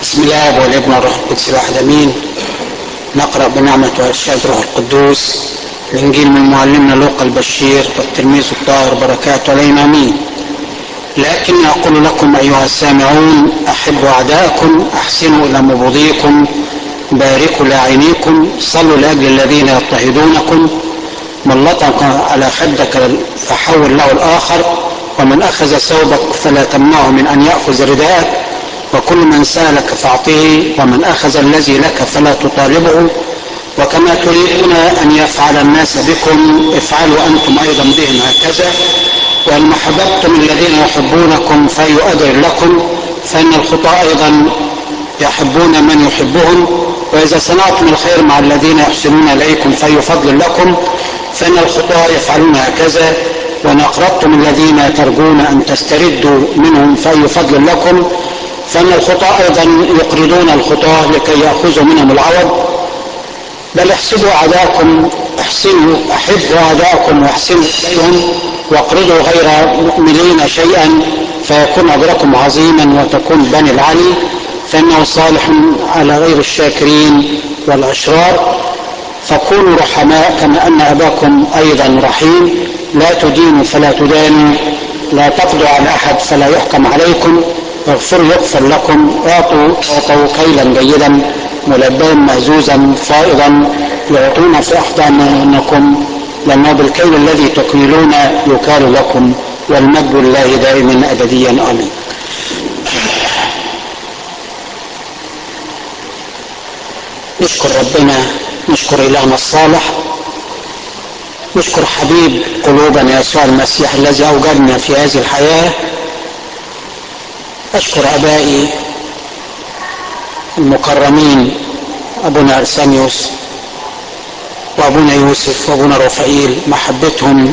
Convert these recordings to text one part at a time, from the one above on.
بسم الله والابن والروح القدس الواحد امين نقرا بنعمه وارشاد روح القدوس الانجيل من معلمنا لوقا البشير والتلميذ الطاهر بركاته علينا امين لكن اقول لكم ايها السامعون احبوا اعداءكم احسنوا الى مبغضيكم باركوا لاعينيكم صلوا لاجل الذين يضطهدونكم من لطق على خدك فحول له الاخر ومن اخذ ثوبك فلا تمنعه من ان ياخذ رداءك وكل من سالك فاعطه ومن اخذ الذي لك فلا تطالبه وكما تريدون ان يفعل الناس بكم افعلوا انتم ايضا بهم هكذا وان محببتم الذين يحبونكم فاي اجر لكم فان الخطاة ايضا يحبون من يحبهم واذا صنعتم الخير مع الذين يحسنون اليكم فاي فضل لكم فان الخطاة يفعلون هكذا وان اقرضتم الذين ترجون ان تستردوا منهم فاي فضل لكم فان الخطاة ايضا يقرضون الخطاة لكي ياخذوا منهم العوض بل احسبوا اعداءكم احسنوا احبوا اعداءكم واحسنوا اليهم واقرضوا غير مؤمنين شيئا فيكون اجركم عظيما وتكون بني العلي فانه صالح على غير الشاكرين والاشرار فكونوا رحماء كما ان اباكم ايضا رحيم لا تدينوا فلا تدانوا لا تقضوا على احد فلا يحكم عليكم اغفروا يغفر لكم اعطوا اعطوا كيلا جيدا ملبا مهزوزا فائضا يعطون في احضانكم لانه بالكيل الذي تكيلون يكال لكم والمجد لله دائما ابديا امين نشكر ربنا نشكر الهنا الصالح نشكر حبيب قلوبنا يسوع المسيح الذي اوجدنا في هذه الحياه اشكر ابائي المكرمين ابونا ارسانيوس وابونا يوسف وابونا رفائيل محبتهم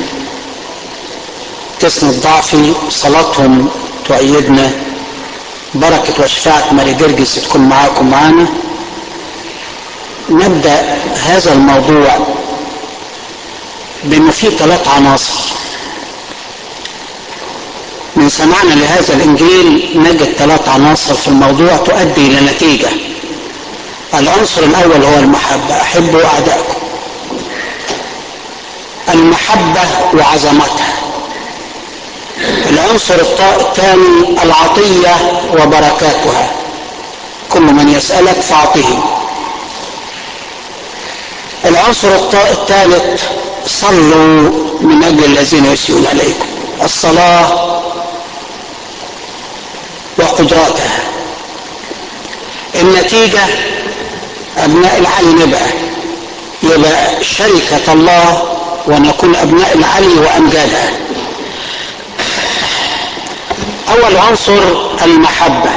تسند ضعفي صلاتهم تؤيدنا بركة وشفاعة ماري جرجس تكون معاكم معانا نبدأ هذا الموضوع بما فيه ثلاث عناصر من سمعنا لهذا الانجيل نجد ثلاث عناصر في الموضوع تؤدي الى نتيجه العنصر الاول هو المحبه احبوا اعدائكم المحبه وعظمتها العنصر الثاني العطيه وبركاتها كل من يسالك فاعطه العنصر الثالث صلوا من اجل الذين يسيئون عليكم الصلاه وقدراتها النتيجة أبناء العلي نبقى يبقى شركة الله ونكون أبناء العلي وأمجادها أول عنصر المحبة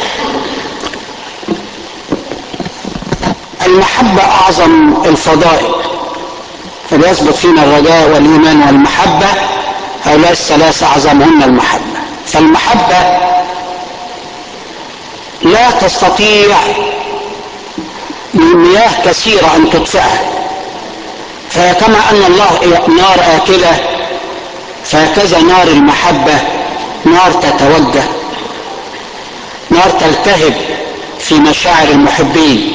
المحبة أعظم الفضائل فليثبت فينا الرجاء والإيمان والمحبة هؤلاء الثلاثة أعظمهن المحبة فالمحبة لا تستطيع مياه كثيرة أن تطفئها فكما أن الله نار آكلة فهكذا نار المحبة نار تتوجه نار تلتهب في مشاعر المحبين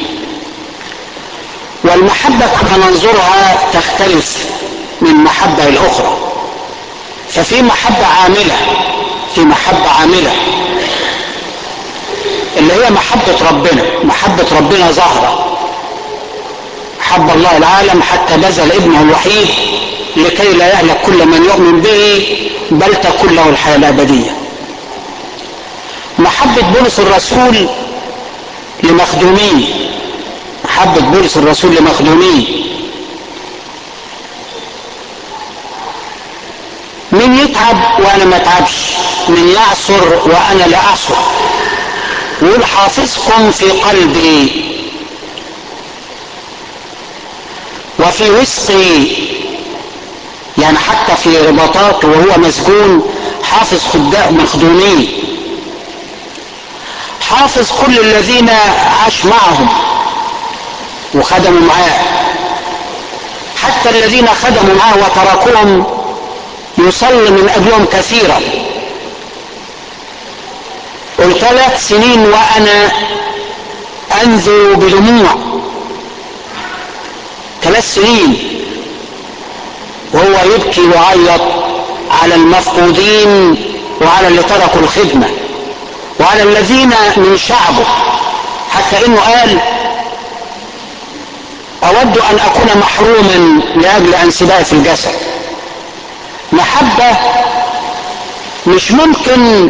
والمحبة كما ننظرها تختلف من محبة الأخرى ففي محبة عاملة في محبة عاملة اللي هي محبة ربنا محبة ربنا ظاهرة حب الله العالم حتى بذل ابنه الوحيد لكي لا يهلك كل من يؤمن به بل تكون له الحياة الأبدية محبة بولس الرسول لمخدومين محبة بولس الرسول لمخدومين من يتعب وانا ما اتعبش من يعصر وانا لا اعصر يقول حافظكم في قلبي وفي وسطي يعني حتى في رباطاته وهو مسجون حافظ خداء مخدومين حافظ كل الذين عاش معهم وخدموا معاه حتى الذين خدموا معاه وتركوهم يصلي من اجلهم كثيرا قل ثلاث سنين وانا ينذر بدموع ثلاث سنين وهو يبكي ويعيط على المفقودين وعلى اللي تركوا الخدمة وعلى الذين من شعبه حتى انه قال اود ان اكون محروما لاجل انسبائي في الجسد محبة مش ممكن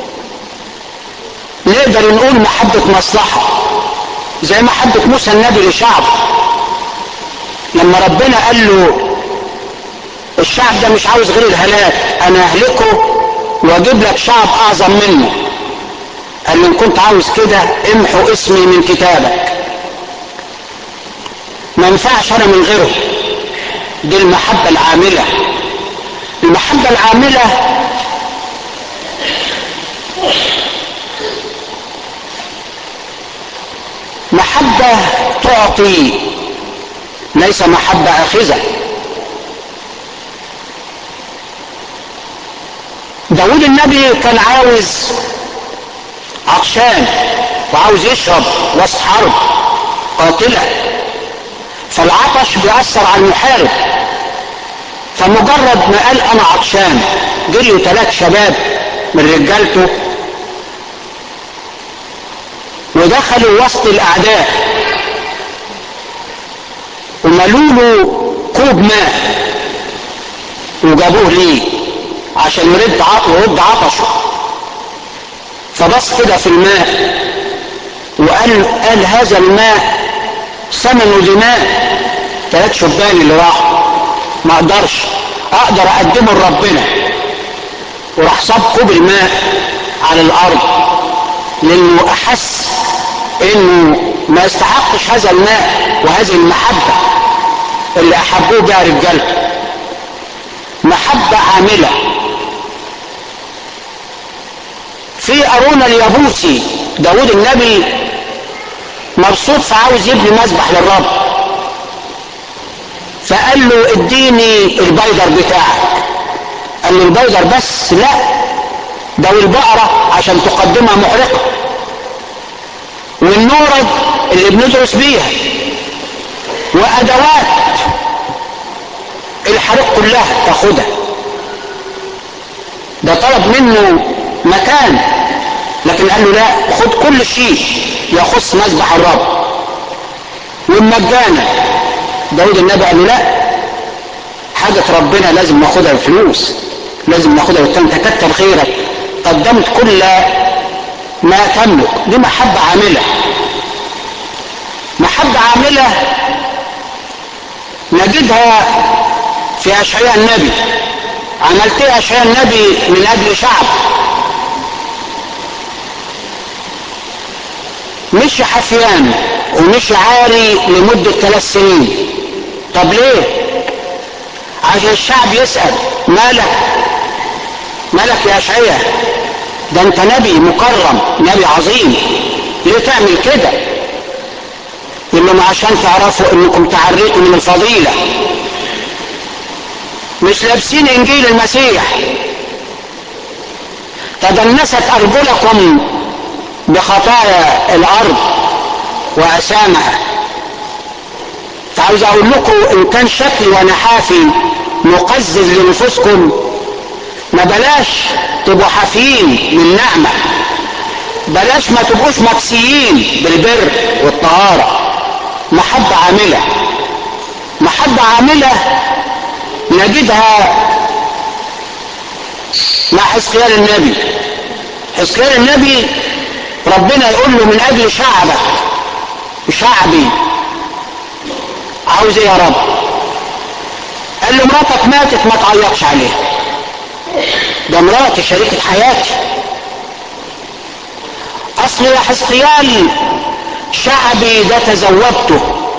نقدر نقول محبة مصلحة زي محبة موسى النبي لشعبه لما ربنا قال له الشعب ده مش عاوز غير الهلاك انا اهلكه واجيب لك شعب اعظم منه قال له ان كنت عاوز كده امحو اسمي من كتابك ما ينفعش انا من غيره دي المحبة العاملة المحبة العاملة محبة تعطي ليس محبة اخذة داود النبي كان عاوز عطشان وعاوز يشرب وسط حرب قاتلة فالعطش بيأثر على المحارب فمجرد ما قال انا عطشان جريوا ثلاث شباب من رجالته ودخلوا وسط الاعداء وملوا له كوب ماء وجابوه ليه عشان يرد يرد عطشه فبص كده في الماء وقال قال هذا الماء ثمن دماء ثلاث شبان اللي راحوا ما اقدرش اقدر اقدمه لربنا وراح صب كوب الماء على الارض لانه احس انه ما يستحقش هذا الماء وهذه المحبة اللي احبوه بها رجالته محبة عاملة في أرونا اليابوسي داود النبي مبسوط فعاوز يبني مسبح للرب فقال له اديني البيدر بتاعك قال له البيدر بس لا ده والبقرة عشان تقدمها محرقة والنورد اللي بندرس بيها وادوات الحريق كلها تاخدها ده طلب منه مكان لكن قال له لا خد كل شيء يخص مسبح الرب والمجانا داود النبي قال له لا حاجة ربنا لازم ناخدها بفلوس لازم ناخدها بالتالي تكتر خيرك قدمت كل ما تملك دي محبة عاملة محبة عاملة نجدها في أشعياء النبي عملت ايه أشعياء النبي من أجل شعب مش حفيان ومش عاري لمدة ثلاث سنين طب ليه عشان الشعب يسأل مالك مالك يا أشعياء ده انت نبي مكرم نبي عظيم ليه تعمل كده يقول لهم عشان تعرفوا انكم تعريتوا من الفضيلة مش لابسين انجيل المسيح تدنست ارجلكم بخطايا الارض واسامها فعاوز اقول لكم ان كان شكلي وانا حافي مقزز لنفوسكم ما بلاش تبقوا حافيين من نعمة بلاش ما تبقوش مكسيين بالبر والطهارة محبة عاملة محبة عاملة نجدها مع حزقيال النبي حزقيال النبي ربنا يقول له من اجل شعبك شعبي عاوز ايه يا رب قال له مراتك ماتت ما تعيطش عليها ده مراتي شريكة حياتي اصل يا حزقيال شعبي ده تزوجته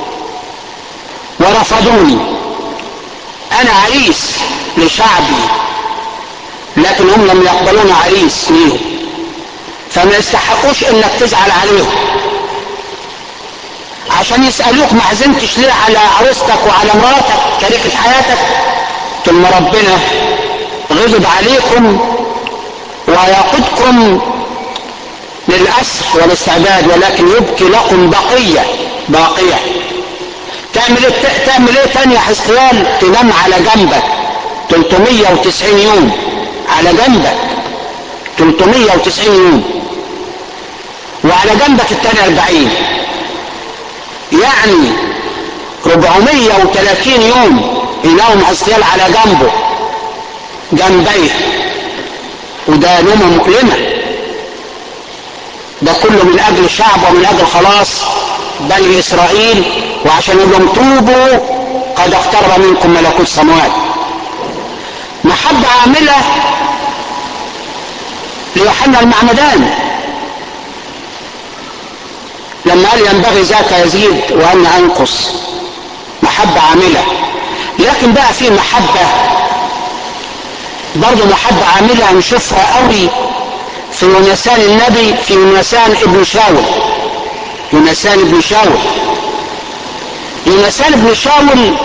ورفضوني انا عريس لشعبي لكن هم لم يقبلوني عريس ليهم فما يستحقوش انك تزعل عليهم عشان يسألوك ما عزمتش ليه على عروستك وعلى مراتك شريكة حياتك ثم ربنا غضب عليكم ويقودكم للأسر والاستعداد ولكن يبقي لكم بقية باقية تعمل ايه تعمل ايه تاني يا حزقيال تنام على جنبك 390 يوم على جنبك 390 يوم وعلى جنبك التاني 40 يعني 430 يوم ينام حزقيال على جنبه جنبيه وده نومة مؤلمة ده كله من اجل الشعب ومن اجل خلاص بني اسرائيل وعشان يقول لهم توبوا قد اقترب منكم ملكوت السماوات محبة عاملة ليوحنا المعمدان لما قال ينبغي ذاك يزيد وانا انقص محبة عاملة لكن بقى في محبة برضه محبة عاملة هنشوفها قوي في يونسان النبي في يونسان ابن شاول يونسان ابن شاول يونسان ابن شاول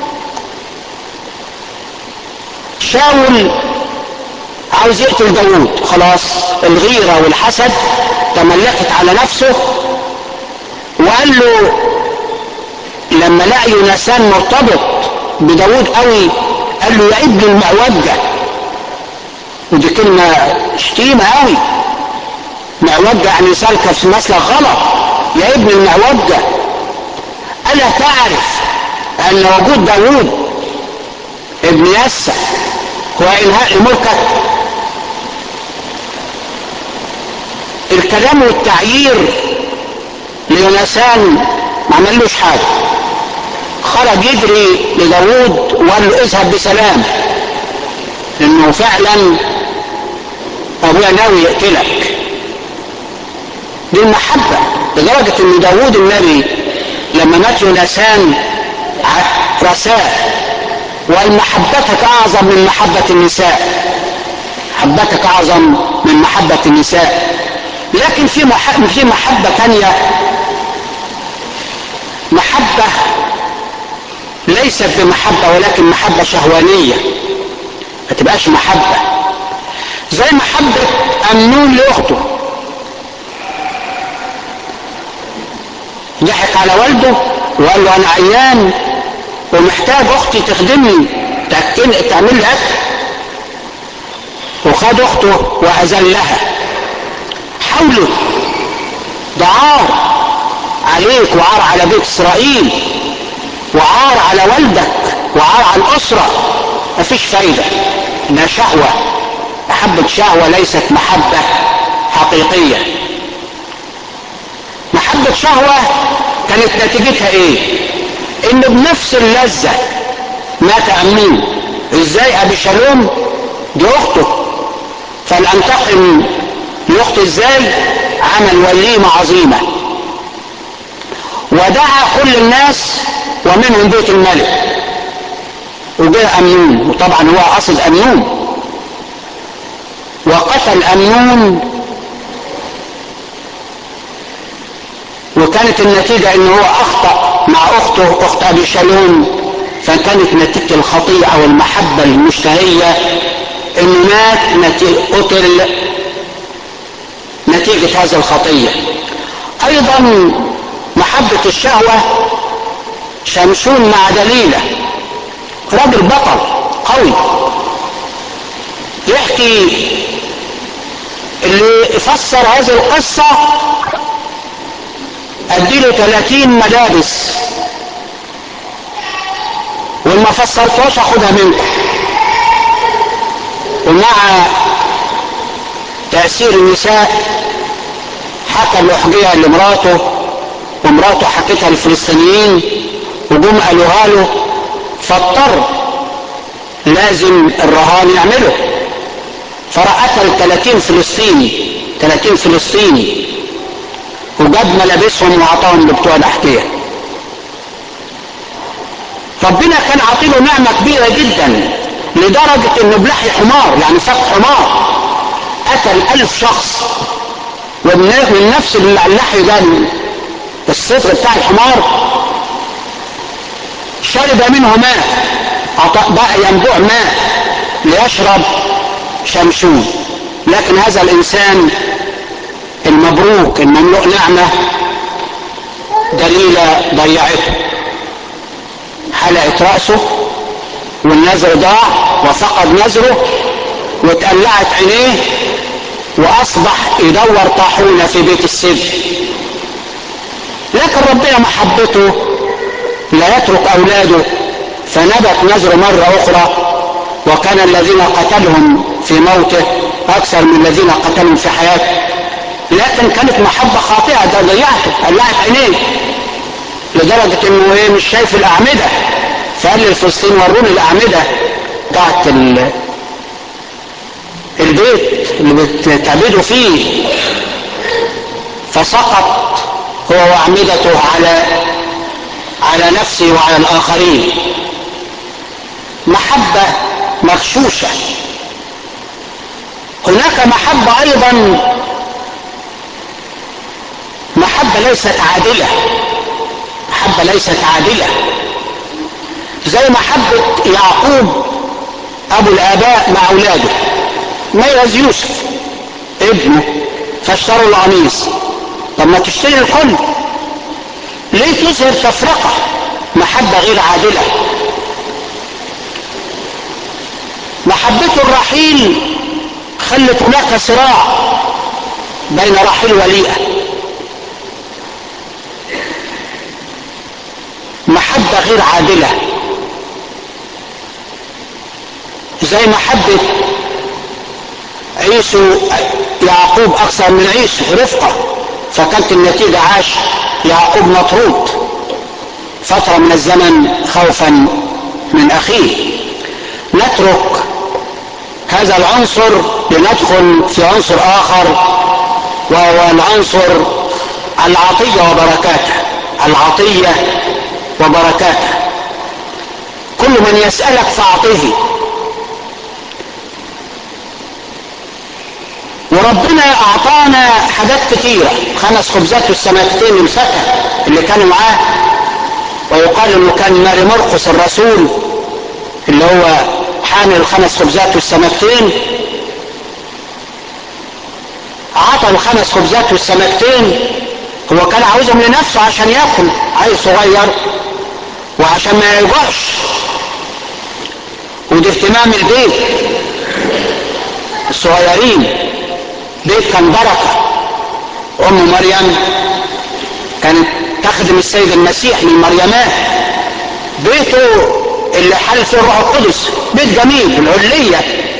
شاول عاوز يقتل داوود خلاص الغيرة والحسد تملكت على نفسه وقال له لما لقى يونسان مرتبط بداوود قوي قال له يا ابن المعوجة ودي كلمة شتيمة قوي معوجة يعني سالكة في مسلك غلط يا ابن المعوجة ألا تعرف أن وجود داوود ابن يسع هو إنهاء لملكك الكلام والتعيير ليونسان ما عملوش حاجة خرج يجري لداوود وقال له اذهب بسلام انه فعلا ابويا ناوي يقتلك دي المحبة لدرجة ان داوود النبي لما مات يونسان رساه وقال محبتك اعظم من محبة النساء محبتك اعظم من محبة النساء لكن في محبة, في محبة تانية محبة ليست بمحبة ولكن محبة شهوانية ما تبقاش محبة زي محبة أمنون لأخته ضحك على والده وقال له أنا عيان ومحتاج أختي تخدمني تأكل تعمل لي أكل وخد أخته وأذلها حاولوا ده عار عليك وعار على بيت إسرائيل وعار على والدك وعار على الأسرة مفيش فايدة إنها شهوة محبة شهوة ليست محبة حقيقية محبة شهوة كانت نتيجتها ايه ان بنفس اللذة مات امين ازاي ابي شالوم دي اخته فلانتقم لاخته ازاي عمل وليمة عظيمة ودعا كل الناس ومنهم بيت الملك وجاء امنون وطبعا هو اصل امنون وقتل امنون وكانت النتيجة ان هو اخطأ مع اخته اخت ابي شالوم فكانت نتيجة الخطيئة او المحبة المشتهية انه مات نتيجة قتل نتيجة هذه الخطية ايضا محبة الشهوة شمشون مع دليلة راجل بطل قوي يحكي اللي يفسر هذه القصة اديله 30 ملابس وما فسرتهاش اخدها منكم ومع تأثير النساء حكى الأحجية لمراته ومراته حكتها للفلسطينيين وجم قالوها له فاضطر لازم الرهان يعمله فراح قتل 30 فلسطيني 30 فلسطيني وجاب ملابسهم وعطاهم لبتوع الاحكيه ربنا كان عاطيله نعمه كبيره جدا لدرجه انه بلحي حمار يعني فك حمار قتل ألف شخص ومن نفس اللحي ده الصفر بتاع الحمار شرب منه ماء بقى ينبوع ماء ليشرب شمشون لكن هذا الانسان المبروك المملوء نعمة دليلة ضيعته حلقت رأسه والنذر ضاع وفقد نذره واتقلعت عينيه واصبح يدور طاحونة في بيت السجن لكن ربنا محبته لا يترك اولاده فنبت نذر مرة اخرى وكان الذين قتلهم في موته اكثر من الذين قتلهم في حياته لكن كانت محبة خاطئة ده ضيعته قلعت عينيه لدرجة انه ايه مش شايف الاعمدة فقال للفلسطين وروني الاعمدة بتاعت البيت اللي بتعبدوا فيه فسقط هو واعمدته على على نفسه وعلى الاخرين محبة مغشوشة هناك محبة ايضا محبة ليست عادلة محبة ليست عادلة زي محبة يعقوب ابو الاباء مع اولاده ميز يوسف ابنه فاشتروا القميص طب ما تشتري الكل ليه تظهر تفرقة محبة غير عادلة محبته الرحيل خلت هناك صراع بين رحيل وليئة محبة غير عادلة زي محبة عيسو يعقوب اكثر من عيسو رفقة فكانت النتيجة عاش يعقوب مطرود فترة من الزمن خوفا من اخيه نترك هذا العنصر لندخل في عنصر اخر وهو العنصر العطية وبركاته العطية وبركاته كل من يسألك فاعطيه وربنا اعطانا حاجات كتيرة خمس خبزات والسمكتين يمسكها اللي كانوا معاه ويقال انه كان ماري مرقس الرسول اللي هو حامل الخمس خبزات والسمكتين عطى الخمس خبزات والسمكتين هو كان عاوزهم لنفسه عشان ياكل عيل صغير وعشان ما يجوعش ودي اهتمام البيت الصغيرين بيت كان بركة ام مريم كانت تخدم السيد المسيح من مريمات بيته اللي حل فيه الروح القدس بيت جميل العلية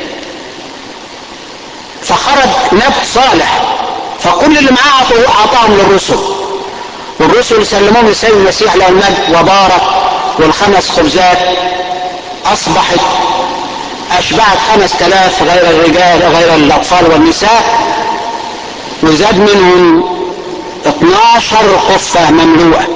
فخرج نبت صالح فكل اللي معاه اعطاهم للرسل والرسل سلموهم للسيد المسيح له المجد وبارك والخمس خبزات اصبحت اشبعت خمس تلاف غير الرجال غير الاطفال والنساء وزاد منهم 12 خفة مملوءة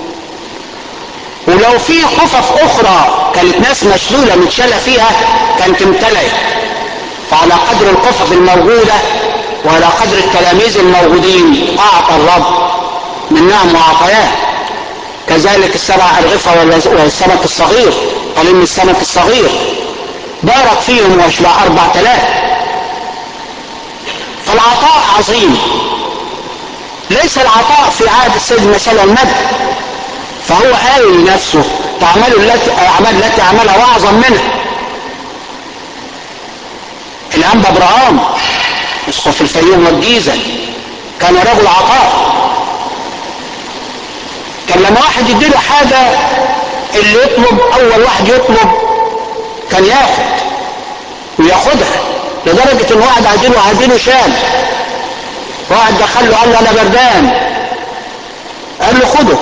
ولو في خفف اخرى كانت ناس مشلولة متشالة فيها كانت امتلئت فعلى قدر الخفف الموجودة وعلى قدر التلاميذ الموجودين اعطى الرب من نعم وعطاياه كذلك السبع ارغفة والسمك الصغير قليل من السمك الصغير بارك فيهم واشبع اربع تلاف فالعطاء عظيم ليس العطاء في عهد السيد المسيح المجد فهو قال لنفسه تعملوا التي اعمال التي عملها واعظم منها الانبا ابراهام اسقف الفيوم والجيزه كان رجل عطاء كان لما واحد يديله حاجه اللي يطلب اول واحد يطلب كان ياخد وياخدها لدرجة ان واحد عديله عديله شال واحد دخل له قال له انا بردان قال له خده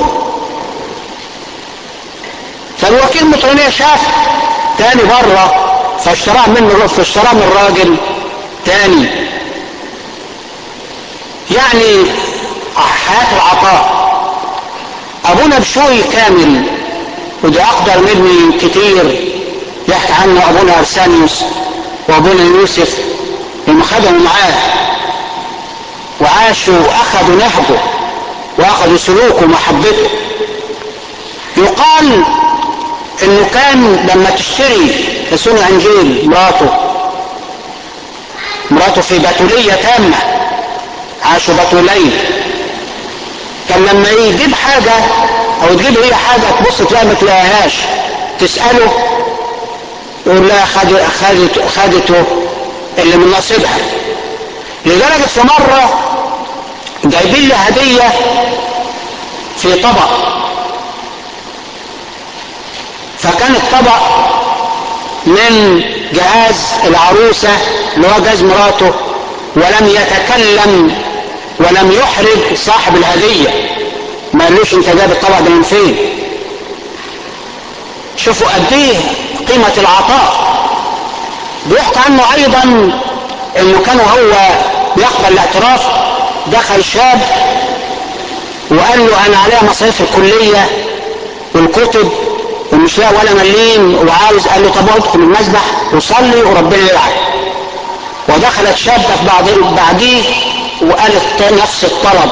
فالوكيل مطرانية شاف تاني بره فاشتراه منه فاشتراه من الراجل تاني يعني حياة العطاء ابونا بشوي كامل وده اقدر مني كتير يحكي عنه ابونا ارسانيوس وابونا يوسف لما خدهم معاه وعاشوا واخذوا نهجه واخذوا سلوكه ومحبته يقال انه كان لما تشتري يسون انجيل مراته مراته في بتولية تامة عاشوا بطولين كان لما يجيب حاجة او تجيب هي حاجة تبص تلاقي ما تلاقيهاش تسأله يقول لها خد خدت خدته اللي من نصيبها لدرجة في مرة جايبين لي هدية في طبق فكان الطبق من جهاز العروسة اللي هو جهاز مراته ولم يتكلم ولم يحرج صاحب الهدية ما قالوش انت جايب الطبق ده من فين شوفوا قد ايه قيمة العطاء بيحكى عنه ايضا انه كان وهو بيقبل الاعتراف دخل شاب وقال له انا عليها مصاريف الكلية والكتب ومش لاقي ولا مليم وعاوز قال له طب ادخل المسبح وصلي وربنا يلعب ودخلت شابة في بعض بعديه وقالت نفس الطلب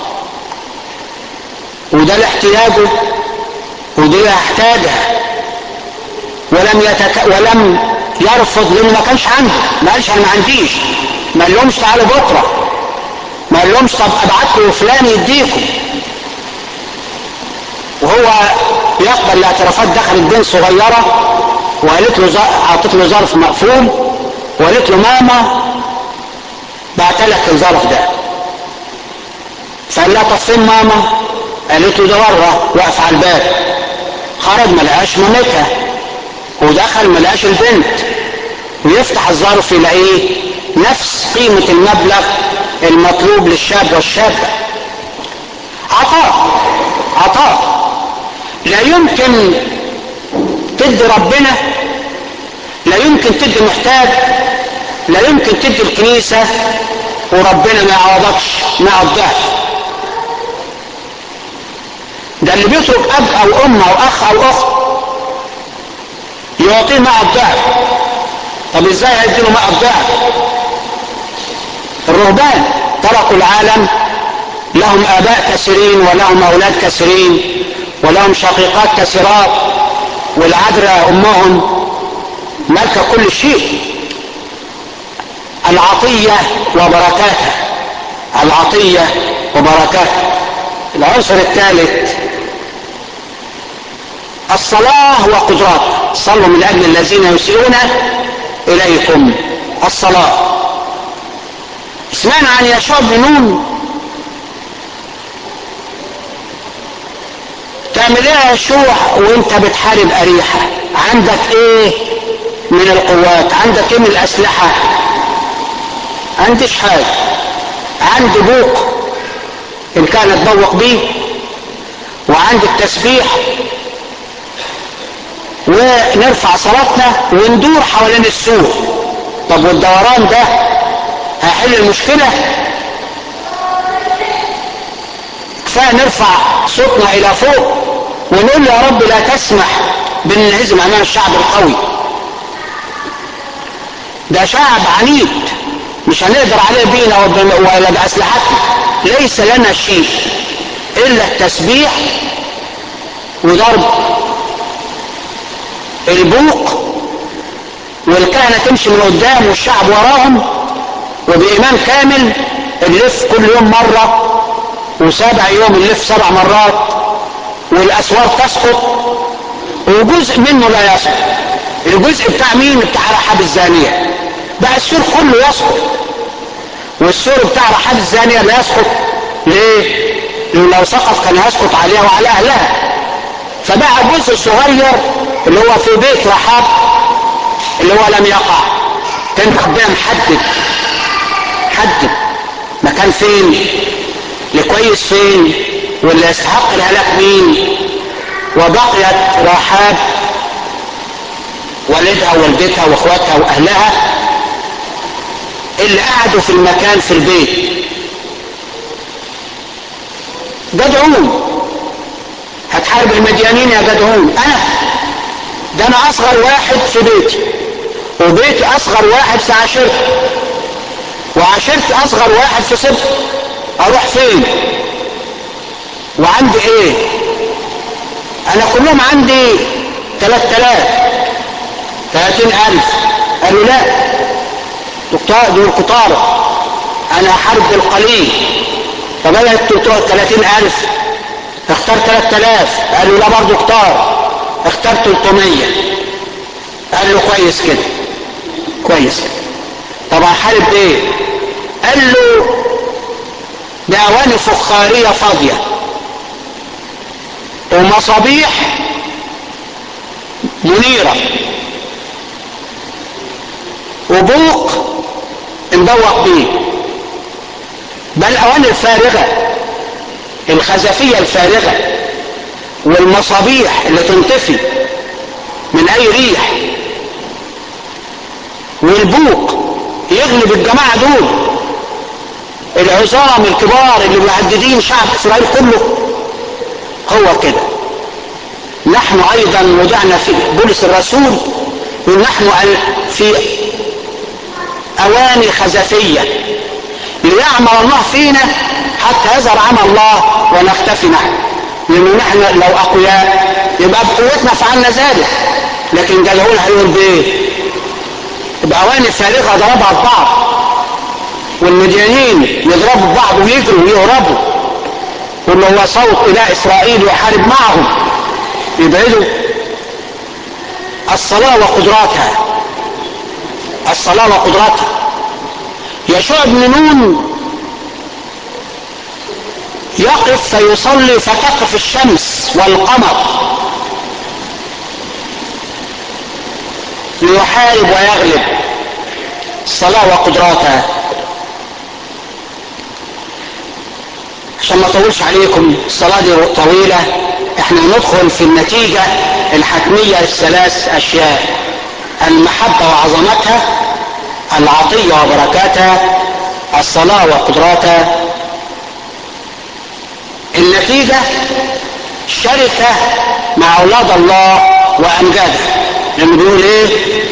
وده لاحتياجه ودي يحتاجها ولم يتك... ولم يرفض لانه ما كانش عنده ما قالش انا ما عنديش ما قالهمش تعالوا بكره ما قالهمش طب ابعت له فلان يديكم وهو يقبل الاعترافات دخلت بنت صغيرة وقالت له اعطت له ظرف مقفول وقالت له ماما بعت لك الظرف ده فقال لها طب فين ماما قالت له ده بره واقف على الباب خرج ما لقاش مامتها ودخل ما لقاش البنت ويفتح الظرف يلاقيه نفس قيمة المبلغ المطلوب للشاب والشابة عطاء عطاء لا يمكن تدي ربنا لا يمكن تدي محتاج لا يمكن تدي الكنيسة وربنا ما يعوضكش مع الضعف ده اللي بيترك اب او ام او اخ او اخت يعطيه مع الضعف طب ازاي هيديله مع الضعف الرهبان تركوا العالم لهم اباء كثيرين ولهم اولاد كثيرين ولهم شقيقات كثيرات والعذراء امهم ملكة كل شيء العطية وبركاتها العطية وبركاتها العنصر الثالث الصلاة وقدرات صلوا من أجل الذين يسيئون إليكم الصلاة سمعنا عن يشوع بن نون تعمل ايه يا يشوع وانت بتحارب أريحة عندك ايه من القوات عندك ايه من الأسلحة عندش حاجة عندي بوق إن كان اتبوق بيه وعندي التسبيح ونرفع صلاتنا وندور حوالين السور طب والدوران ده هيحل المشكلة كفاية نرفع صوتنا إلى فوق ونقول يا رب لا تسمح بالانهزم أمام الشعب القوي ده شعب عنيد مش هنقدر عليه بينا ولا بأسلحتنا ليس لنا شيء إلا التسبيح وضرب البوق والكهنة تمشي من قدام والشعب وراهم وبإيمان كامل نلف كل يوم مرة وسابع يوم نلف سبع مرات والأسوار تسقط وجزء منه لا يسقط الجزء بتاع مين بتاع رحاب الزانية بقى السور كله يسقط والسور بتاع رحاب الزانية لا يسقط ليه لو سقط كان يسقط عليها وعلى أهلها فبقى جزء صغير اللي هو في بيت رحاب اللي هو لم يقع كان قدام حدد حدد مكان فين لكويس فين واللي يستحق الهلاك مين وبقيت رحاب والدها ووالدتها واخواتها واهلها اللي قعدوا في المكان في البيت جدعون هتحارب المديانين يا جدعون انا ده انا اصغر واحد في بيتي وبيتي اصغر واحد في عشيرتي وعشيرتي اصغر واحد في صدق اروح فين وعندي ايه انا كلهم عندي تلات تلاف تلاتين الف قالوا لا دول كتار انا هحارب بالقليل فبدأت 30 الف اختار 3000 قال له لا برضه اختار اختار 300 قال له كويس كده كويس كده طب هحارب بايه قال له بأواني فخارية فاضية ومصابيح منيرة وبوق مبوق بيه بل الأواني الفارغة الخزفية الفارغة والمصابيح اللي تنطفي من أي ريح والبوق يغلب الجماعة دول العظام الكبار اللي مهددين شعب إسرائيل كله هو كده نحن أيضا وضعنا في بولس الرسول ونحن في أواني خزفية ليعمل الله فينا حتى يظهر عمل الله ونختفي نحن لأنه نحن لو أقوياء يبقى بقوتنا فعلنا ذلك لكن جدعون هيقول بإيه؟ بأواني فارغة ضربها ببعض والمديانين يضربوا بعض ويجروا ويهربوا واللي هو صوت إله إسرائيل يحارب معهم يبعدوا الصلاة وقدراتها الصلاة وقدراتها يشوع بن نون يقف فيصلي فتقف الشمس والقمر ليحارب ويغلب الصلاة وقدراتها عشان ما اطولش عليكم الصلاة دي طويلة احنا ندخل في النتيجة الحتمية الثلاث اشياء المحبة وعظمتها العطية وبركاتها الصلاة وقدراتها النتيجة شركة مع اولاد الله وامجاده لما بيقول ايه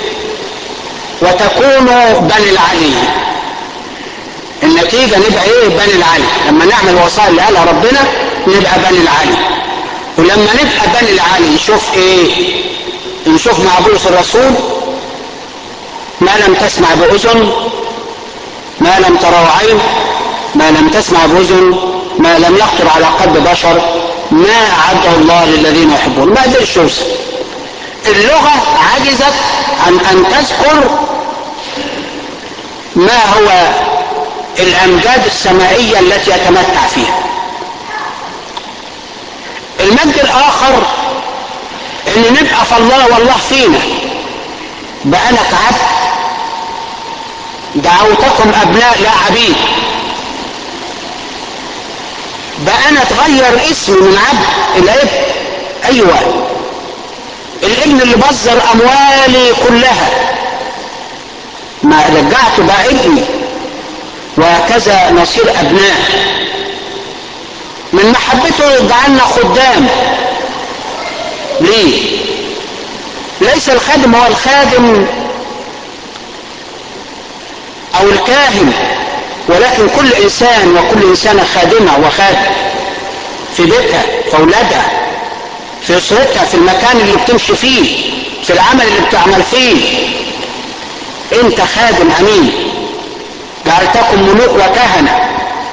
وتكونوا بني العلي النتيجة نبقى ايه بني العلي لما نعمل الوصايا اللي قالها ربنا نبقى بني العلي ولما نبقى بني العلي نشوف ايه نشوف مع بولس الرسول ما لم تسمع بأذن ما لم تروا عين ما لم تسمع بأذن ما لم يخطر على قلب بشر ما أعده الله للذين يحبون ما قدرش يوصل اللغة عجزت عن أن تذكر ما هو الأمجاد السمائية التي يتمتع فيها المجد الآخر أن نبقى في الله والله فينا بأنك عبد دعوتكم أبناء لا عبيد بأنا تغير اسمي من عبد إلى ابن أيوة الابن اللي بذر أموالي كلها ما رجعته بقى ابني وهكذا نصير أبناء من محبته جعلنا خدام ليه ليس الخادم هو الخادم او الكاهن ولكن كل انسان وكل انسانه خادمه وخادم في بيتها في اولادها في اسرتها في المكان اللي بتمشي فيه في العمل اللي بتعمل فيه انت خادم امين جعلتكم ملوك وكهنه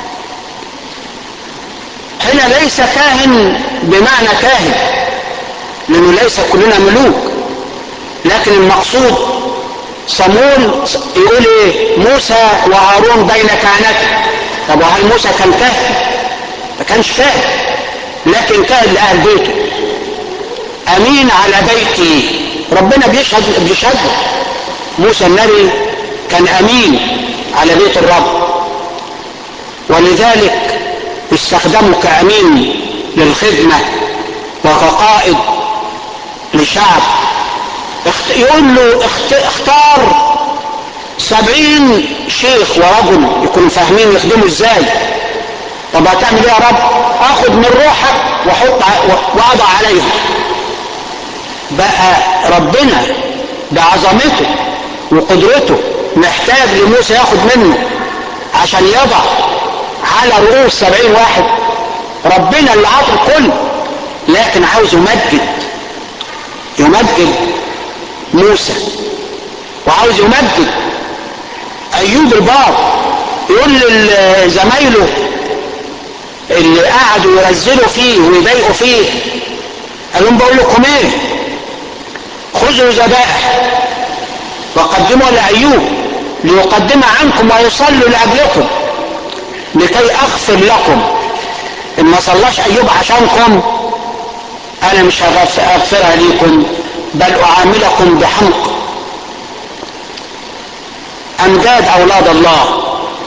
هنا ليس كاهن بمعنى كاهن لانه ليس كلنا ملوك لكن المقصود صمول يقول ايه موسى وهارون بين كهنته طب وهل موسى كان كاهن ما كانش كاهن لكن كاهن لاهل بيته امين على بيتي ربنا بيشهد بيشهد موسى النبي كان امين على بيت الرب ولذلك استخدمه كامين للخدمه وكقائد لشعب يقول له اختار سبعين شيخ ورجل يكونوا فاهمين يخدموا ازاي طب هتعمل ايه يا رب اخد من روحك واحط واضع عليهم بقى ربنا بعظمته وقدرته محتاج لموسى ياخد منه عشان يضع على رؤوس سبعين واحد ربنا اللي عطى الكل لكن عاوز يمجد يمجد موسى وعاوز يمجد ايوب البار يقول لزمايله اللي قعدوا يرزلوا فيه ويضايقوا فيه قال لهم بقول لكم ايه خذوا ذبائح وقدموا لايوب ليقدم عنكم ويصلوا لاجلكم لكي اغفر لكم ان ما صلاش ايوب عشانكم انا مش هغفرها ليكم بل اعاملكم بحمق امجاد اولاد الله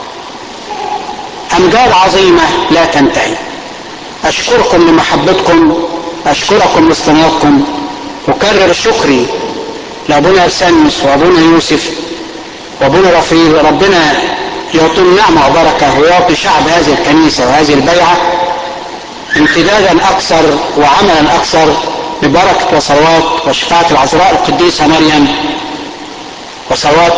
امجاد عظيمه لا تنتهي اشكركم لمحبتكم اشكركم لاستماعكم اكرر شكري لابونا ارسانيوس وابونا يوسف وابونا رفيق ربنا يعطيهم نعمه وبركه ويعطي شعب هذه الكنيسه وهذه البيعه امتدادا اكثر وعملا اكثر ببركه وصلوات وشفاعه العذراء القديسه مريم وصلوات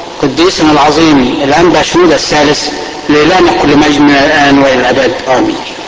قديسنا العظيم الانبا شنود الثالث لإلهنا كل مجد من الان والى الابد امين